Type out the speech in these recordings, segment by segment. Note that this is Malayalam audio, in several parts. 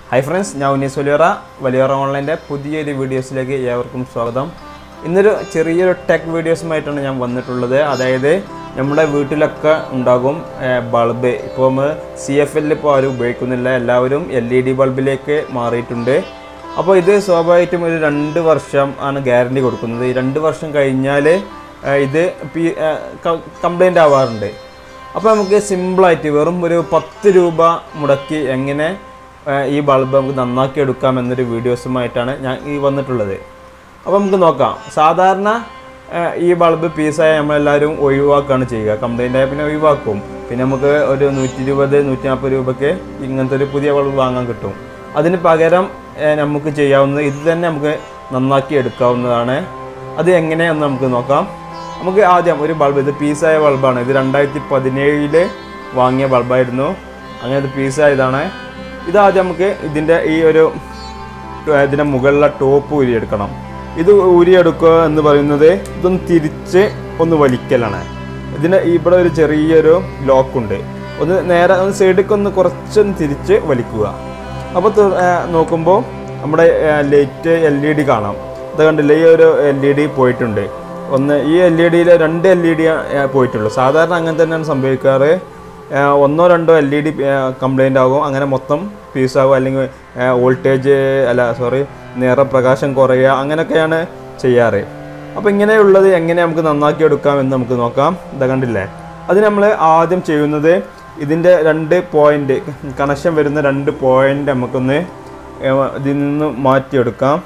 ഹൈ ഫ്രണ്ട്സ് ഞാൻ ഉന്നീസ് വലിയറ വലിയറ ഓൺലൈൻ്റെ പുതിയൊരു വീഡിയോസിലേക്ക് ഏവർക്കും സ്വാഗതം ഇന്നൊരു ചെറിയൊരു ടെക് വീഡിയോസുമായിട്ടാണ് ഞാൻ വന്നിട്ടുള്ളത് അതായത് നമ്മുടെ വീട്ടിലൊക്കെ ഉണ്ടാകും ബൾബ് ഇപ്പോൾ നമ്മൾ സി എഫ് എല്ലിൽ ഇപ്പോൾ ആരും ഉപയോഗിക്കുന്നില്ല എല്ലാവരും എൽ ഇ ഡി ബൾബിലേക്ക് മാറിയിട്ടുണ്ട് അപ്പോൾ ഇത് സ്വാഭാവികമായിട്ടും ഒരു രണ്ട് വർഷം ആണ് ഗ്യാരണ്ടി കൊടുക്കുന്നത് ഈ രണ്ട് വർഷം കഴിഞ്ഞാൽ ഇത് പി കംപ്ലൈൻ്റ് ആവാറുണ്ട് അപ്പോൾ നമുക്ക് സിമ്പിളായിട്ട് വെറും ഒരു പത്ത് രൂപ മുടക്കി എങ്ങനെ ആ, ഈ ബൾബ് നമുക്ക് നന്നാക്കി എടുക്കാം എന്നൊരു വീഡിയോസുമായിട്ടാണ് ഞാൻ ഈ വന്നിട്ടുള്ളത് അപ്പോൾ നമുക്ക് നോക്കാം സാധാരണ ആ, ഈ ബൾബ് പീസായ നമ്മളെല്ലാവരും ഒഴിവാക്കുകയാണ് ചെയ്യുക കംപ്ലൈൻ്റ് ആയ പിന്നെ ഒഴിവാക്കും പിന്നെ നമുക്ക് ഒരു നൂറ്റി ഇരുപത് നൂറ്റി നാൽപ്പത് രൂപയ്ക്ക് ഇങ്ങനത്തെ ഒരു പുതിയ ബൾബ് വാങ്ങാൻ കിട്ടും അതിന് പകരം ആ, നമുക്ക് ചെയ്യാവുന്നത് ഇത് തന്നെ നമുക്ക് നന്നാക്കി എടുക്കാവുന്നതാണ് അത് എങ്ങനെയാണെന്ന് നമുക്ക് നോക്കാം നമുക്ക് ആദ്യം ഒരു ബൾബ് ഇത് പീസായ ബൾബാണ് ഇത് രണ്ടായിരത്തി പതിനേഴില് വാങ്ങിയ ബൾബായിരുന്നു അങ്ങനെ ഇത് പീസായതാണ് ഇതാദ്യം നമുക്ക് ഇതിൻ്റെ ഈ ഒരു ഇതിൻ്റെ മുകളിലെ ടോപ്പ് ഊരിയെടുക്കണം ഇത് ഊരിയെടുക്കുക എന്ന് പറയുന്നത് ഇതൊന്ന് തിരിച്ച് ഒന്ന് വലിക്കലാണ് ഇതിന് ഇവിടെ ഒരു ചെറിയൊരു ലോക്കുണ്ട് ഒന്ന് നേരെ ഒന്ന് സൈഡിലേക്ക് ഒന്ന് കുറച്ചൊന്ന് തിരിച്ച് വലിക്കുക അപ്പോൾ നോക്കുമ്പോൾ നമ്മുടെ ലൈറ്റ് എൽ ഇ ഡി കാണാം ഇത് കണ്ടില്ലേ ഈ ഒരു എൽ ഇ ഡി പോയിട്ടുണ്ട് ഒന്ന് ഈ എൽ ഇ ഡിയിൽ രണ്ട് എൽ ഇ ഡി പോയിട്ടുള്ളൂ സാധാരണ അങ്ങനെ തന്നെയാണ് സംഭവിക്കാറ് ആ, ഒന്നോ രണ്ടോ എൽ ഇ ഡി കംപ്ലൈൻ്റ് ആകും അങ്ങനെ മൊത്തം പീസാകും അല്ലെങ്കിൽ വോൾട്ടേജ് അല്ല സോറി നിറപ്രകാശം കുറയുക അങ്ങനെയൊക്കെയാണ് ചെയ്യാറ് അപ്പോൾ ഇങ്ങനെയുള്ളത് എങ്ങനെ നമുക്ക് നന്നാക്കി എടുക്കാം എന്ന് നമുക്ക് നോക്കാം ഇതാ കണ്ടില്ലേ അത് നമ്മൾ ആദ്യം ചെയ്യുന്നത് ഇതിൻ്റെ രണ്ട് പോയിൻ്റ് കണക്ഷൻ വരുന്ന രണ്ട് പോയിൻ്റ് നമുക്കൊന്ന് ഏ, ഇതിൽ നിന്ന് മാറ്റിയെടുക്കാം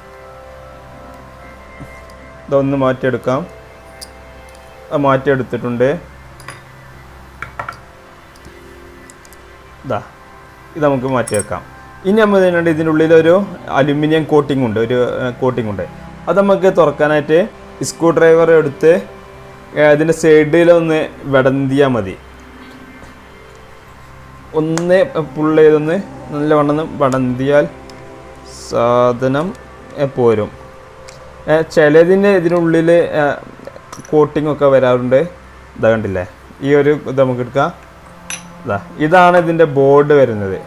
ഇതൊന്ന് മാറ്റിയെടുക്കാം അത് മാറ്റിയെടുത്തിട്ടുണ്ട് ഇതാ ഇത് നമുക്ക് മാറ്റി വെക്കാം ഇനി നമ്മൾ ഇതിനുണ്ട് ഇതിൻ്റെ ഉള്ളിലൊരു അലുമിനിയം കോട്ടിംഗ് ഉണ്ട് ഒരു കോട്ടിംഗ് ഉണ്ട് അത് നമുക്ക് തുറക്കാനായിട്ട് സ്ക്രൂ ഡ്രൈവർ എടുത്ത് ഏ, ഇതിൻ്റെ സൈഡിലൊന്ന് വിടന്തിയാൽ മതി ഒന്ന് പുള്ള ചെയ്തൊന്ന് നല്ലവണ്ണം വടന്തിയാൽ സാധനം ഏ, പോരും ഏ, ചിലതിന് ഇതിനുള്ളിൽ കോട്ടിംഗ് ഒക്കെ വരാറുണ്ട് ഇതാ കണ്ടില്ലേ ഈ ഒരു ഇത് നമുക്ക് എടുക്കാം ഇതാ ഇതാണ് ഇതിൻ്റെ ബോർഡ് വരുന്നത്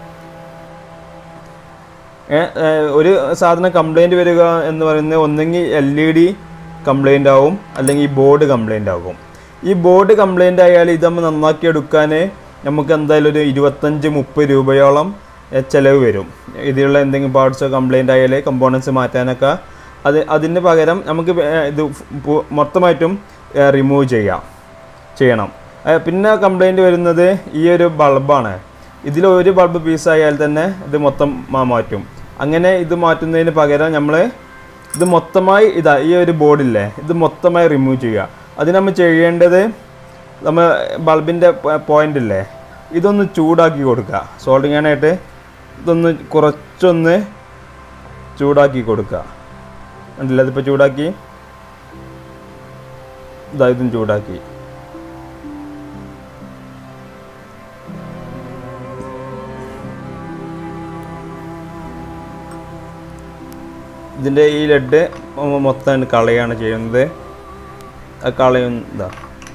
ഏ, ഏ, ഒരു സാധനം കംപ്ലൈൻറ്റ് വരിക എന്ന് പറയുന്നത് ഒന്നെങ്കിൽ എൽ ഇ ഡി കംപ്ലൈൻ്റ് ആവും അല്ലെങ്കിൽ ഈ ബോർഡ് കംപ്ലൈൻ്റ് ആകും ഈ ബോർഡ് കംപ്ലൈൻ്റ് ആയാൽ ഇത് നമ്മൾ നന്നാക്കി എടുക്കാൻ നമുക്ക് എന്തായാലും ഒരു ഇരുപത്തഞ്ച് മുപ്പത് രൂപയോളം ഏ, ചിലവ് വരും ഇതിലുള്ള എന്തെങ്കിലും പാർട്സോ കംപ്ലൈൻ്റ് ആയാൽ കമ്പോണൻസ് മാറ്റാനൊക്കെ അത് അതിന് പകരം നമുക്ക് വേ- ഇത് ഫു- മൊത്തമായിട്ടും റിമൂവ് ചെയ്യാം ചെയ്യണം ഏ, പിന്നെ കംപ്ലൈൻറ്റ് വരുന്നത് ഈ ഒരു ബൾബാണ് ഇതിൽ ഒരു ബൾബ് പീസായാൽ തന്നെ ഇത് മൊത്തം മാ- മാറ്റും അങ്ങനെ ഇത് മാറ്റുന്നതിന് പകരം നമ്മൾ ഇത് മൊത്തമായി ഇതാ ഈ ഒരു ബോർഡില്ലേ ഇത് മൊത്തമായി റിമൂവ് ചെയ്യുക അതിന് നമ്മൾ ചെയ്യേണ്ടത് നമ്മൾ ബൾബിൻ്റെ പോയിന്റ് ഇല്ലേ ഇതൊന്ന് ചൂടാക്കി കൊടുക്കുക സോൾഡിങ് ചെയ്യാനായിട്ട് ഇതൊന്ന് കുറച്ചൊന്ന് ചൂടാക്കി കൊടുക്കുക കണ്ടില്ല ഇതിപ്പോൾ ചൂടാക്കി ഇതാ ഇതും ചൂടാക്കി ഇതിൻ്റെ ഈ ലെഡ് മൊത്തം കളയാണ് ചെയ്യുന്നത് ആ കളയും ഇതാ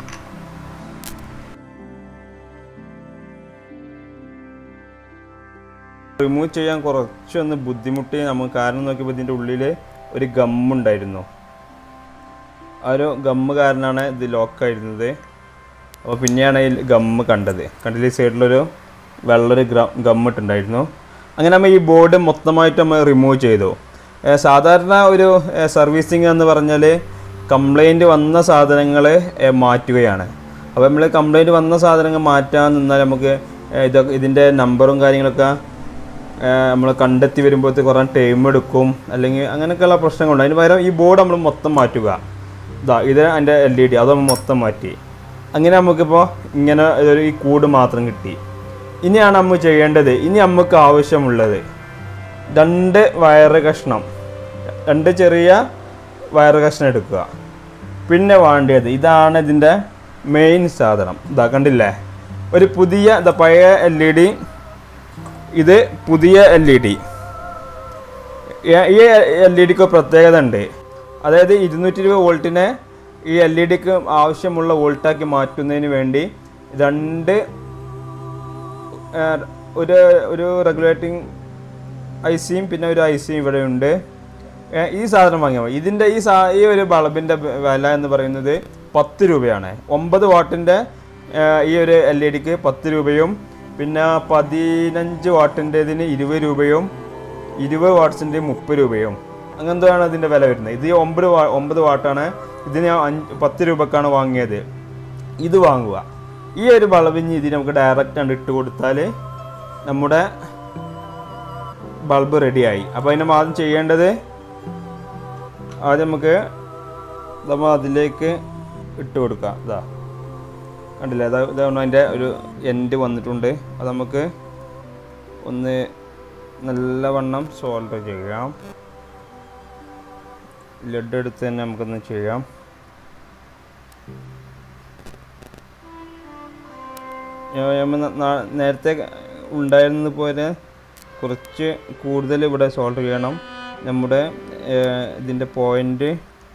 റിമൂവ് ചെയ്യാൻ കുറച്ചൊന്ന് ബുദ്ധിമുട്ടി നമുക്ക് കാരണം നോക്കിയപ്പോൾ ഇതിൻ്റെ ഉള്ളിൽ ഒരു ഗമ്മുണ്ടായിരുന്നു ആ ഒരു ഗമ്മ് കാരണമാണ് ഇത് ലോക്കായിരുന്നത് അപ്പോൾ പിന്നെയാണ് ഈ ഗമ്മ് കണ്ടത് കണ്ടില്ല ഈ സൈഡിലൊരു വെള്ളൊരു ഗ്ര ഗമ്മിട്ടുണ്ടായിരുന്നു അങ്ങനെ നമ്മൾ ഈ ബോർഡ് മൊത്തമായിട്ട് നമ്മൾ റിമൂവ് ചെയ്തു ഏ, സാധാരണ ഒരു സർവീസിങ് എന്ന് പറഞ്ഞാൽ കംപ്ലൈൻറ്റ് വന്ന സാധനങ്ങൾ മാറ്റുകയാണ് അപ്പോൾ നമ്മൾ കംപ്ലൈൻറ്റ് വന്ന സാധനങ്ങൾ മാറ്റാൻ നിന്നാൽ നമുക്ക് ഏ, ഇതൊക്കെ ഇതിൻ്റെ നമ്പറും കാര്യങ്ങളൊക്കെ നമ്മൾ കണ്ടെത്തി വരുമ്പോഴത്തേക്ക് കുറേ ടൈം എടുക്കും അല്ലെങ്കിൽ അങ്ങനെയൊക്കെയുള്ള പ്രശ്നങ്ങളുണ്ട് അതിന് പകരം ഈ ബോർഡ് നമ്മൾ മൊത്തം മാറ്റുക ഇതാ ഇത് എൻ്റെ എൽ ഇ ഡി അത് നമ്മൾ മൊത്തം മാറ്റി അങ്ങനെ നമുക്കിപ്പോൾ ഇങ്ങനെ ഒരു ഈ കൂട് മാത്രം കിട്ടി ഇനിയാണ് നമ്മൾ ചെയ്യേണ്ടത് ഇനി നമുക്ക് ആവശ്യമുള്ളത് രണ്ട് വയറ് കഷ്ണം രണ്ട് ചെറിയ വയറ് കഷ്ണം എടുക്കുക പിന്നെ വേണ്ടത് ഇതാണ് ഇതിൻ്റെ മെയിൻ സാധനം ഇതാ കണ്ടില്ലേ ഒരു പുതിയ ഇതാ പഴയ എൽ ഇ ഡി ഇത് പുതിയ എൽ ഇ ഡി ഈ എൽ ഇ ഡിക്ക് പ്രത്യേകത ഉണ്ട് അതായത് ഇരുന്നൂറ്റി ഇരുപത് വോൾട്ടിനെ ഈ എൽ ഇ ഡിക്ക് ആവശ്യമുള്ള വോൾട്ടാക്കി മാറ്റുന്നതിന് വേണ്ടി രണ്ട് ആ, ഒരു ഒരു റെഗുലേറ്റിംഗ് ഐ സിയും പിന്നെ ഒരു ഐ സിയും ഇവിടെ ഉണ്ട് ഏ, ഈ സാധനം വാങ്ങിയാൽ മതി ഇതിൻ്റെ ഈ സാ ഈ ഒരു ബൾബിൻ്റെ വില എന്ന് പറയുന്നത് പത്ത് രൂപയാണ് ഒമ്പത് വാട്ടിൻ്റെ ഈ ഒരു എൽ ഇ ഡിക്ക് പത്ത് രൂപയും പിന്നെ പതിനഞ്ച് വാട്ടിൻ്റെതിന് ഇരുപത് രൂപയും ഇരുപത് വാട്ട്സിൻ്റെ മുപ്പത് രൂപയും അങ്ങനത്തെയാണ് ഇതിൻ്റെ വില വരുന്നത് ഇത് ഒമ്പത് വാ ഒമ്പത് വാട്ടാണ് ഇതിന് ഞാൻ അഞ്ച് പത്ത് രൂപക്കാണ് വാങ്ങിയത് ഇത് വാങ്ങുക ഈ ഒരു ബൾബിന് ഇതിന് നമുക്ക് ഡയറക്റ്റ് ആണ് ഇട്ട് കൊടുത്താൽ നമ്മുടെ ബൾബ് റെഡിയായി അപ്പോൾ അതിന് നമ്മൾ ആദ്യം ചെയ്യേണ്ടത് ആദ്യം നമുക്ക് നമ്മൾ അതിലേക്ക് ഇട്ട് കൊടുക്കാം ഇതാ കണ്ടില്ലേ അതാ ഇതാണ് അതിൻ്റെ ഒരു എൻഡ് വന്നിട്ടുണ്ട് അത് നമുക്ക് ഒന്ന് നല്ലവണ്ണം സോൾഡർ ചെയ്യാം ലഡ് എടുത്ത് തന്നെ നമുക്കൊന്ന് ചെയ്യാം ഞാൻ- ഞാൻ ന- ന- നേരത്തെ ഉണ്ടായിരുന്നത് പോലെ കുറച്ച് കൂടുതൽ ഇവിടെ സോൾവ് ചെയ്യണം നമ്മുടെ ഏഹ്, ഇതിൻ്റെ പോയിൻ്റ്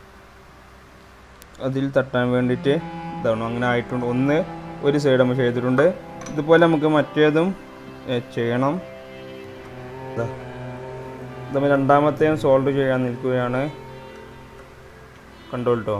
അതിൽ തട്ടാൻ വേണ്ടിയിട്ട് ഇതാണ് അങ്ങനെ ആയിട്ടുണ്ട് ഒന്ന് ഒരു സൈഡ് നമ്മൾ ചെയ്തിട്ടുണ്ട് ഇതുപോലെ നമുക്ക് മറ്റേതും ഏഹ്, ചെയ്യണം ഇതാ. ഇത് നമ്മൾ രണ്ടാമത്തെയും സോൾവ് ചെയ്യാൻ നിൽക്കുകയാണ് കണ്ടോൾ കേട്ടോ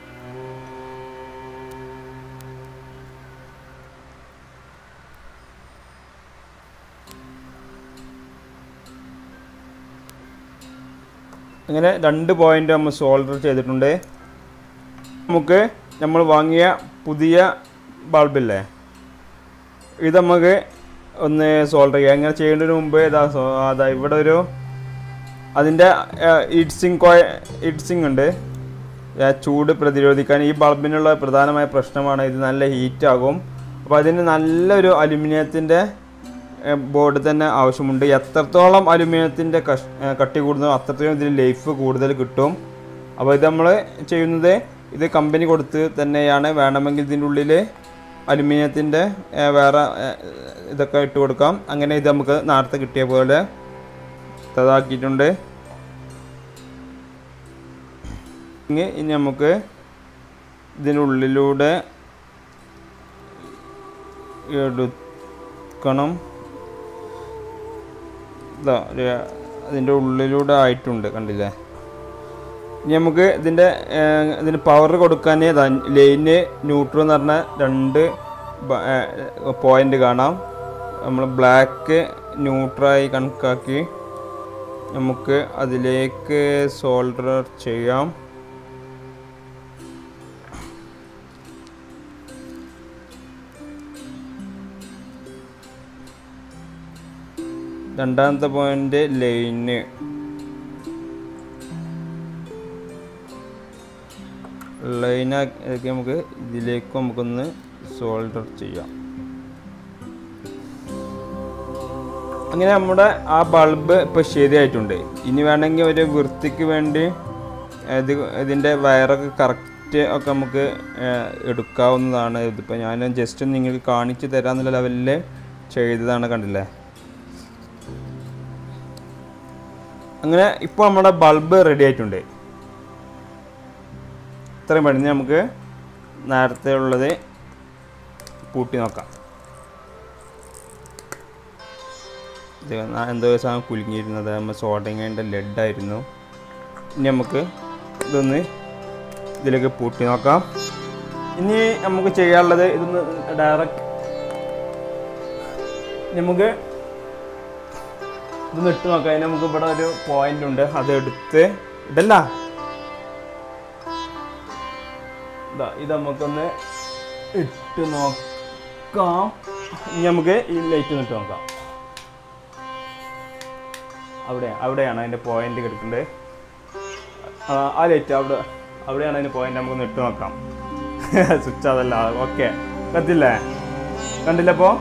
അങ്ങനെ രണ്ട് പോയിന്റ് നമ്മൾ സോൾഡർ ചെയ്തിട്ടുണ്ട് നമുക്ക് നമ്മൾ വാങ്ങിയ പുതിയ ബൾബില്ലേ ഇത് നമുക്ക് ഒന്ന് സോൾഡർ ചെയ്യാം അങ്ങനെ ചെയ്യുന്നതിന് മുമ്പ് ഇതാ സോ- അതാ ഇവിടെ ഒരു അതിൻ്റെ ഇഡ്സിങ് കോയ ഇഡ്സിങ് ഉണ്ട് ആ ചൂട് പ്രതിരോധിക്കാൻ ഈ ബൾബിനുള്ള പ്രധാനമായ പ്രശ്നമാണ് ഇത് നല്ല ഹീറ്റ് ആകും അപ്പോൾ അതിന് നല്ലൊരു അലുമിനിയത്തിൻ്റെ ബോർഡ് തന്നെ ആവശ്യമുണ്ട് എത്രത്തോളം അലുമിനിയത്തിൻ്റെ കഷ് ഏ, കട്ടി കൂടുന്നോ അത്രത്തോളം ഇതിന് ലൈഫ് കൂടുതൽ കിട്ടും അപ്പോൾ ഇത് നമ്മൾ ചെയ്യുന്നത് ഇത് കമ്പനി കൊടുത്ത് തന്നെയാണ് വേണമെങ്കിൽ ഇതിൻ്റെ ഉള്ളിൽ അലുമിനിയത്തിൻ്റെ വേറെ ഏ, ഇതൊക്കെ ഇട്ട് കൊടുക്കാം അങ്ങനെ ഇത് നമുക്ക് നേരത്തെ കിട്ടിയ പോലെ ഇതാക്കിയിട്ടുണ്ട് ഇനി ഇനി നമുക്ക് ഇതിനുള്ളിലൂടെ എടുക്കണം ഇതാ ഒരു അതിൻ്റെ ഉള്ളിലൂടെ ആയിട്ടുണ്ട് കണ്ടില്ലേ ഇനി നമുക്ക് ഇതിൻ്റെ ഏഹ്, ഇതിന് പവർ കൊടുക്കാൻ ലൈന് ന്യൂട്രൽ എന്ന് പറഞ്ഞ രണ്ട് പോയിന്റ് കാണാം നമ്മൾ ബ്ലാക്ക് ന്യൂട്രായി കണക്കാക്കി നമുക്ക് അതിലേക്ക് സോൾഡർ ചെയ്യാം രണ്ടാമത്തെ പോയിന്റ് ലൈന് ലൈനാക്കി നമുക്ക് ഇതിലേക്ക് നമുക്കൊന്ന് സോൾഡർ ചെയ്യാം അങ്ങനെ നമ്മുടെ ആ ബൾബ് ഇപ്പോൾ ശരിയായിട്ടുണ്ട് ഇനി വേണമെങ്കിൽ ഒരു വൃത്തിക്ക് വേണ്ടി ഇത് ഇതിൻ്റെ വയറൊക്കെ കറക്റ്റ് ഒക്കെ നമുക്ക് ഏഹ്, എടുക്കാവുന്നതാണ് ഇതിപ്പോൾ ഞാൻ ജസ്റ്റ് നിങ്ങൾക്ക് കാണിച്ചു തരാമെന്നുള്ള ലെവലിൽ ചെയ്തതാണ് കണ്ടില്ലേ അങ്ങനെ ഇപ്പോൾ നമ്മുടെ ബൾബ് റെഡി ആയിട്ടുണ്ട് ഇത്രയും പണി ഇനി നമുക്ക് നേരത്തെ ഉള്ളത് പൂട്ടി നോക്കാം ഇത് ന- എന്തോ ഒരു സാധനം കുലുങ്ങിയിരുന്നത് നമ്മൾ സോഡിങ്ങിൻ്റെ ലെഡായിരുന്നു ഇനി നമുക്ക് ഇതൊന്ന് ഇതിലേക്ക് പൂട്ടി നോക്കാം ഇനി നമുക്ക് ചെയ്യാനുള്ളത് ഇതൊന്ന് ഡയറക്റ്റ് നമുക്ക് ഇതൊന്ന് ഇട്ട് നോക്കാം അതിന് നമുക്ക് ഇവിടെ ഒരു പോയിന്റ് ഉണ്ട് അത് എടുത്ത് ഇതല്ല ഇതാ ഇത് നമുക്കൊന്ന് ഇട്ട് നോക്കാം ഇനി നമുക്ക് ഈ ലൈറ്റ് ഒന്ന് ഇട്ട് നോക്കാം അവിടെ അവിടെയാണ് അതിൻ്റെ പോയിന്റ് കിടക്കുന്നത് ആ, ആ ലൈറ്റ് അവിടെ അവിടെയാണ് അതിൻ്റെ പോയിന്റ് നമുക്കൊന്ന് ഇട്ട് നോക്കാം സ്വിച്ച് അതല്ല ഓക്കെ കത്തില്ലേ കണ്ടില്ല അപ്പോൾ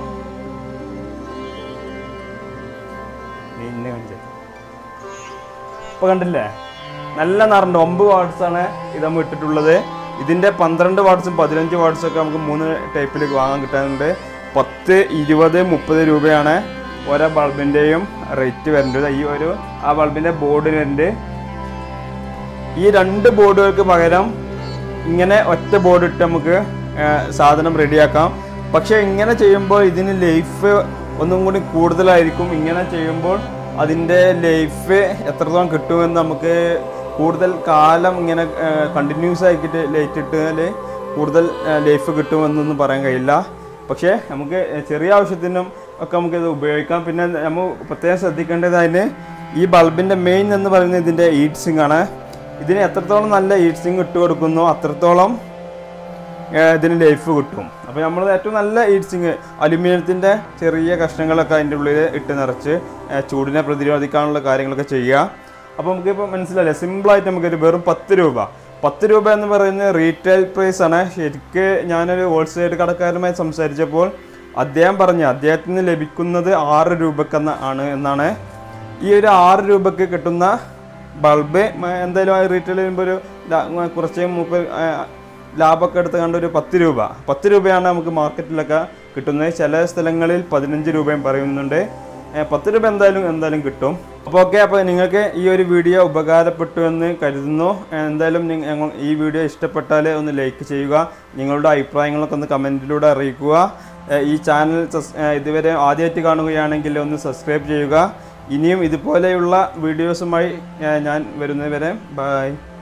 നീ ഇന്നെ കാണിച്ചേ ഇപ്പൊ കണ്ടില്ലേ നല്ല നിറണ്ട് ഒമ്പത് വാട്ട്സ് ആണ് ഇത് നമ്മൾ ഇട്ടിട്ടുള്ളത് ഇതിന്റെ പന്ത്രണ്ട് വാട്ട്സും പതിനഞ്ച് വാട്ട്സും ഒക്കെ നമുക്ക് മൂന്ന് ടൈപ്പിൽ വാങ്ങാൻ കിട്ടാനുണ്ട് പത്ത് ഇരുപത് മുപ്പത് രൂപയാണ് ഓരോ ബൾബിന്റെയും റേറ്റ് വരുന്നത് ഈ ഒരു ആ ബൾബിന്റെ ബോർഡിന് വരുന്നുണ്ട് ഈ രണ്ട് ബോർഡുകൾക്ക് പകരം ഇങ്ങനെ ഒറ്റ ബോർഡ് ഇട്ട് നമുക്ക് ആ, സാധനം റെഡിയാക്കാം പക്ഷെ ഇങ്ങനെ ചെയ്യുമ്പോൾ ഇതിന് ലൈഫ് ഒന്നും കൂടി കൂടുതലായിരിക്കും ഇങ്ങനെ ചെയ്യുമ്പോൾ അതിൻ്റെ ലൈഫ് എത്രത്തോളം കിട്ടുമെന്ന് നമുക്ക് കൂടുതൽ കാലം ഇങ്ങനെ കണ്ടിന്യൂസ് ആക്കിയിട്ട് ലൈറ്റ് ഇട്ടാൽ കൂടുതൽ ലൈഫ് കിട്ടുമെന്നൊന്നും പറയാൻ കഴിയില്ല പക്ഷേ നമുക്ക് ചെറിയ ആവശ്യത്തിനും ഒക്കെ നമുക്ക് ഇത് ഉപയോഗിക്കാം പിന്നെ നമ്മൾ പ്രത്യേകം ശ്രദ്ധിക്കേണ്ടത് അതിന് ഈ ബൾബിൻ്റെ മെയിൻ എന്ന് പറയുന്നത് ഇതിൻ്റെ ഹീറ്റ് സിങ് ആണ് ഇതിന് എത്രത്തോളം നല്ല ഹീറ്റ് സിങ് ഇട്ട് കൊടുക്കുന്നോ അത്രത്തോളം ഏഹ് ഇതിന് ലൈഫ് കിട്ടും അപ്പോൾ നമ്മൾ ഏറ്റവും നല്ല ഹീറ്റ്സിങ് അലുമിനിയത്തിൻ്റെ ചെറിയ കഷ്ണങ്ങളൊക്കെ അതിൻ്റെ ഉള്ളിൽ ഇട്ട് നിറച്ച് ഏഹ് ചൂടിനെ പ്രതിരോധിക്കാനുള്ള കാര്യങ്ങളൊക്കെ ചെയ്യുക അപ്പോൾ നമുക്കിപ്പോൾ മനസ്സിലായില്ലേ സിമ്പിളായിട്ട് നമുക്കൊരു വെറും പത്ത് രൂപ പത്ത് രൂപ എന്ന് പറയുന്നത് റീറ്റെയിൽ പ്രൈസ് ആണ് ശരിക്ക് ഞാനൊരു ഹോൾസെയിൽ കടക്കാരുമായി സംസാരിച്ചപ്പോൾ അദ്ദേഹം പറഞ്ഞു അദ്ദേഹത്തിന് ലഭിക്കുന്നത് ആറ് രൂപക്കെന്ന ആണ് എന്നാണ് ഈ ഒരു ആറ് രൂപക്ക് കിട്ടുന്ന ബൾബ് മ- എന്തായാലും ആ റീറ്റെയിൽ ചെയ്യുമ്പോൾ ഒരു ലാ- കുറച്ച് മുപ്പത് ആ, ലാഭമൊക്കെ എടുത്ത് കണ്ട ഒരു പത്ത് രൂപ പത്ത് രൂപയാണ് നമുക്ക് മാർക്കറ്റിലൊക്കെ കിട്ടുന്നത് ചില സ്ഥലങ്ങളിൽ പതിനഞ്ച് രൂപയും പറയുന്നുണ്ട് ഏ, പത്ത് രൂപ എന്തായാലും എന്തായാലും കിട്ടും അപ്പോൾ ഓക്കെ അപ്പോൾ നിങ്ങൾക്ക് ഈ ഒരു വീഡിയോ ഉപകാരപ്പെട്ടു എന്ന് കരുതുന്നു ഏ, എന്തായാലും നിങ്ങ- ഞങ്ങൾ ഈ വീഡിയോ ഇഷ്ടപ്പെട്ടാൽ ഒന്ന് ലൈക്ക് ചെയ്യുക നിങ്ങളുടെ അഭിപ്രായങ്ങളൊക്കെ ഒന്ന് കമൻറ്റിലൂടെ അറിയിക്കുക ഏ, ഈ ചാനൽ സസ്- ഏ, ഇതുവരെ ആദ്യമായിട്ട് കാണുകയാണെങ്കിൽ ഒന്ന് സബ്സ്ക്രൈബ് ചെയ്യുക ഇനിയും ഇതുപോലെയുള്ള വീഡിയോസുമായി ഏ, ഞാൻ വരുന്നവരെ ബൈ